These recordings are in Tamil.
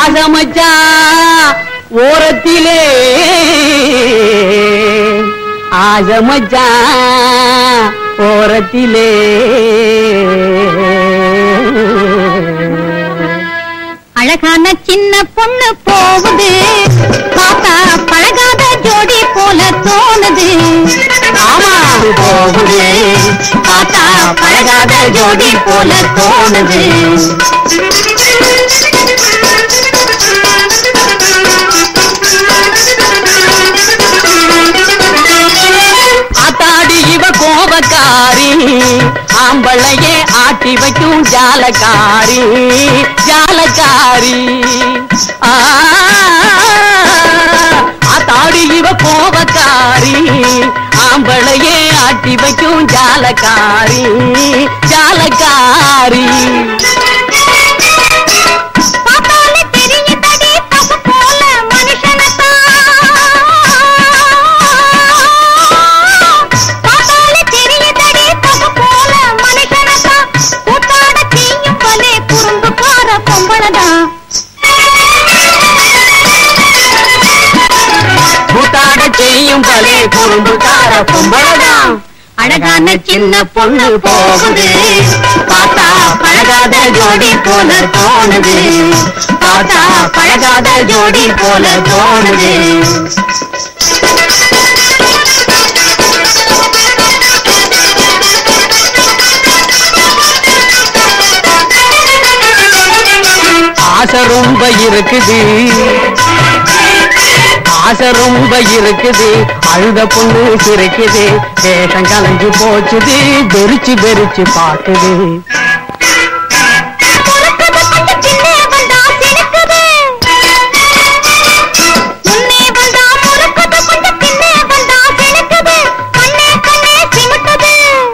ஆசமச்சா ஓரத்திலே ஆசமச்சா ஓரத்திலே அழகான சின்ன பொண்ணு போகுது பார்த்தா பழகாத ஜோடி போல தோணுது ஆமா போகுது பார்த்தா பழகாத ஜோடி போல தோணுது ஆத்தாடி இவ கோபக்காரி ஆம்பளையே ஆட்டி வைக்கும் ஜாலக்காரி ஜாலக்காரி ஆ, ஆத்தாடி இவ கோபக்காரி ஆம்பளையே ஆட்டி வைக்கும் ஜாலக்காரி ஜாலக்காரி பார்த்தாலே தெரியுதடி பசு போல மனுஷனத்தான். பார்த்தாலே தெரியுதடி பசு போல மனுஷனத்தான். கூத்தாட தீயும் பலே குறும்புக்கார பொம்பளதான். கூத்தாட செய்யும் பலே குறும்புக்கார பொம்பளதான் அழகான சின்ன பொண்ணு போகுது பார்த்தா பழகாத ஜோடி போல தோணுது பார்த்தா பழகாத ஜோடி போல தோணுது ஆசை ரொம்ப இருக்குது ஆசை ரொம்ப இருக்குது அழுத பொண்ணு சிரிக்குது வேஷம் கலைஞ்சு போச்சுது வெறிச்சு வெறிச்சு பாக்குது பொறுக்குது கொஞ்சம் பின்னே வந்தா சிரிக்குது. முன்னே வந்தா முறுக்குது, கொஞ்சம் பின்னே வந்தா சிரிக்குது. கண்ணே கண்ணே சிமிட்டுது.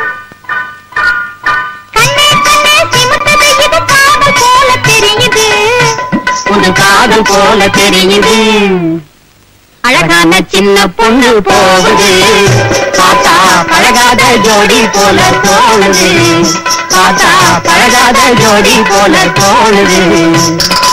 கண்ணே கண்ணே சிமிட்டுது, இது காதல் போல தெரியுது. புது காதல் போல தெரியுது அழகான சின்ன பொண்ணு போகுது பார்த்தா பழகாத ஜோடி போல தோணுது பார்த்தா பழகாத ஜோடி போல தோணுது